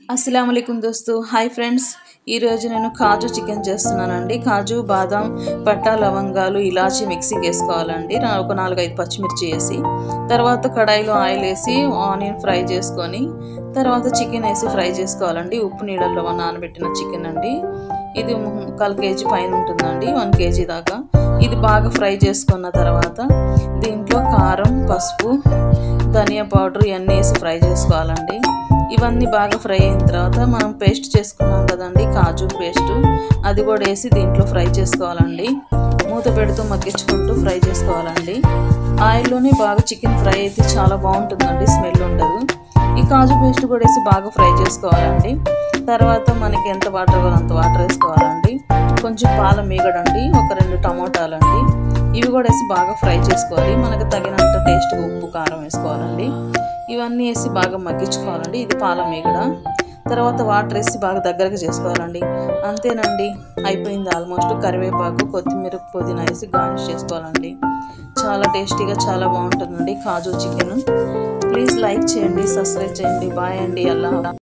అస్సలం దోస్తు hi friends ఈరోజు నేను కాజు చికెన్ చేస్తున్నానండి కాజు బాదం పట్టా లవంగాలు ఇలాచి మిక్సీకి వేసుకోవాలండి నా- ఒక నాలుగైదు పచ్చిమిర్చి వేసి తర్వాత కడాయిలో ఆయిల్ వేసి ఆనియన్ ఫ్రై చేసుకొని తర్వాత చికెన్ వేసి ఫ్రై చేసుకోవాలండి ఉప్పు నీళ్ళల్లో నానబెట్టిన చికెన్ అండి ఇది ముక్కాలు కేజీ పైన ఉంటుందండి వన్ కేజీ దాకా ఇది బాగా ఫ్రై చేసుకున్న తర్వాత దీంట్లో కారం పసుపు ధనియా పౌడర్ ఇవన్నీ వేసి ఫ్రై చేసుకోవాలండి ఇవన్నీ బాగా ఫ్రై అయిన తర్వాత మనం పేస్ట్ చేసుకున్నాం కదండి కాజు పేస్ట్ అది కూడా వేసి దీంట్లో ఫ్రై చేసుకోవాలండి మూత పెడుతూ మగ్గించుకుంటూ ఫ్రై చేసుకోవాలండి ఆయిల్లోనే బాగా చికెన్ ఫ్రై అయితే చాలా బాగుంటుందండి స్మెల్ ఉండదు ఈ కాజు పేస్ట్ కూడా వేసి బాగా ఫ్రై చేసుకోవాలండి తర్వాత మనకి ఎంత వాటర్ కావాలో అంత వాటర్ వేసుకోవాలండి కొంచెం పాల మీగడండి ఒక రెండు టమోటాలు అండి ఇవి కూడా వేసి బాగా ఫ్రై చేసుకోవాలి మనకు తగినంత టేస్ట్ ఉప్పు కారం వేసుకోవాలండి ఇవన్నీ వేసి బాగా మగ్గించుకోవాలండి ఇది పాల మీగడ తర్వాత వాటర్ వేసి బాగా దగ్గరకు చేసుకోవాలండి అంతేనండి అయిపోయింది ఆల్మోస్ట్ కరివేపాకు కొత్తిమీర పుదీనా వేసి గార్నిష్ చేసుకోవాలండి చాలా టేస్టీగా చాలా బాగుంటుందండి కాజు చికెన్ ప్లీజ్ లైక్ చేయండి సబ్స్క్రైబ్ చేయండి బాయ్ అండి అల్లా